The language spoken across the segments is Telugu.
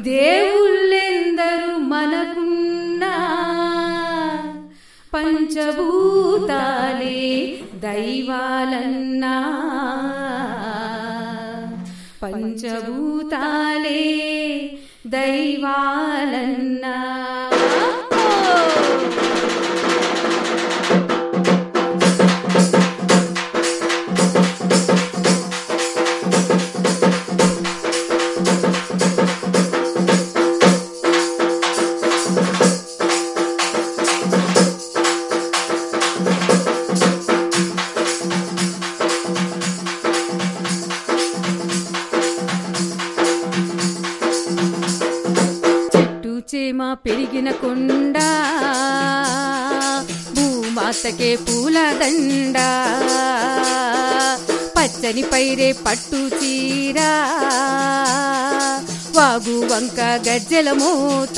దేవుళ్ళెందరు మనకున్నా పంచభూతాలే దైవాలన్నా పంచభూతాలే దైవాలన్నా చెట్టు చేమ పెరిగిన కొండ భూమాతకే పూల దండ పచ్చని పైరే పట్టు చీర వాగు వంక గజ్జెల మూత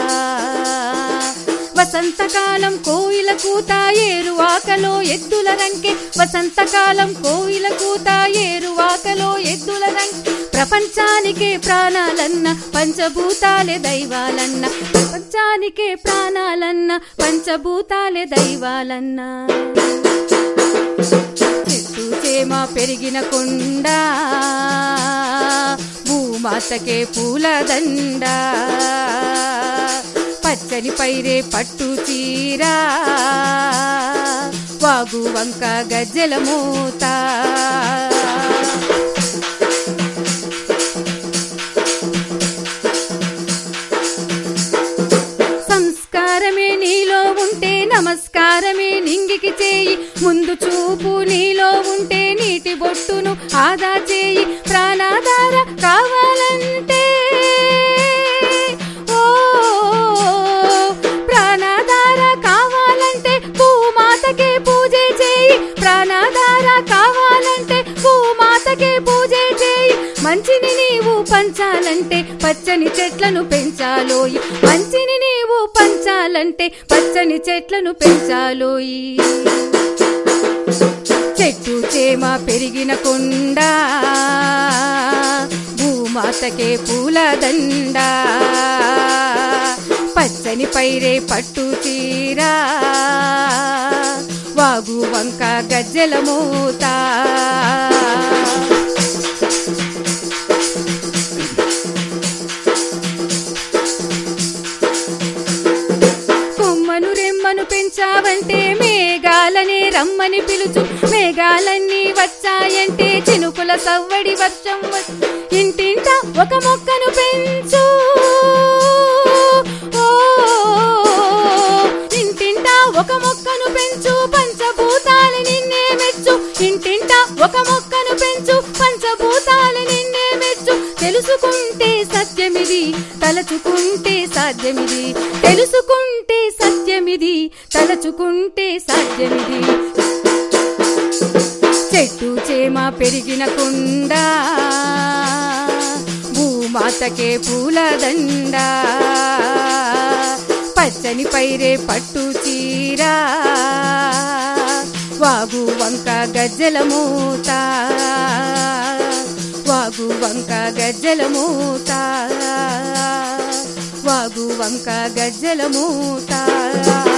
వసంతకాలం కోయిల కూత ఏరువాకలో ఎద్దుల రంకె వసంతకాలం కోయిల కూత ఏరువాకలో ఎద్దుల రంకె ప్రపంచానికే ప్రాణాలన్న పంచభూతాలే దైవాలన్న ప్రపంచానికే ప్రాణాలన్న పంచభూతాలే దైవాలన్న చెట్టు చేమ పెరిగిన కొండ భూమాతకే పూల దండ పచ్చని పైరే పట్టు చీర వాగు వంక గజ్జెల మూత సంస్కారమే నీలో ఉంటే నమస్కారమే నింగికి చేయి ముందు చూపు నీలో ఉంటే నీటి బొట్టును ఆదా చేయి ప్రాణాధార కావాలంటే ఓ ప్రాణాధార కావాలంటే భూమాతకే పూజ చేయి ప్రాణాధార కావాలంటే భూమాతకే పూజ చేయి మంచిని నీవు పంచాలంటే పచ్చని చెట్లను పెంచాలోయి మంచిని నీవు పంచాలంటే పచ్చని చెట్లను పెంచాలోయి చెట్టు చేమ పెరిగిన కొండ భూమాతకే పూల దండ పచ్చని పైరే పట్టు చీర వాగు వంక గజ్జెల మూత కొమ్మను రెమ్మను పెంచావంటే మేఘాలనే రమ్మని పిలుచు మేఘాలన్నీ వచ్చాయంటే చినుకుల సవ్వడి వర్షం వ- ఇంటింట ఒక మొక్కను పెంచు ఓ, ఇంటింట ఒక మొక్కను పెంచు పంచభూతాలు నిన్నే మెచ్చు ఇంటింట ఒక మొక్కను పెంచు పంచభూతాలు నిన్నే మెచ్చు తెలుసుకుంటే సత్యమిది తలచుకుంటే సాధ్యమిది తెలుసుకుంటే సత్యమిది తలచుకుంటే సాధ్యమిది చెట్టు చేమ పెరిగిన కొండ భూమాతకే పూల దండ పచ్చని పైరే పట్టు చీర వాగు వంక గజ్జెల మూత వాగు వంక గజ్జెల మూత వాగు వంక గజ్జెల మూత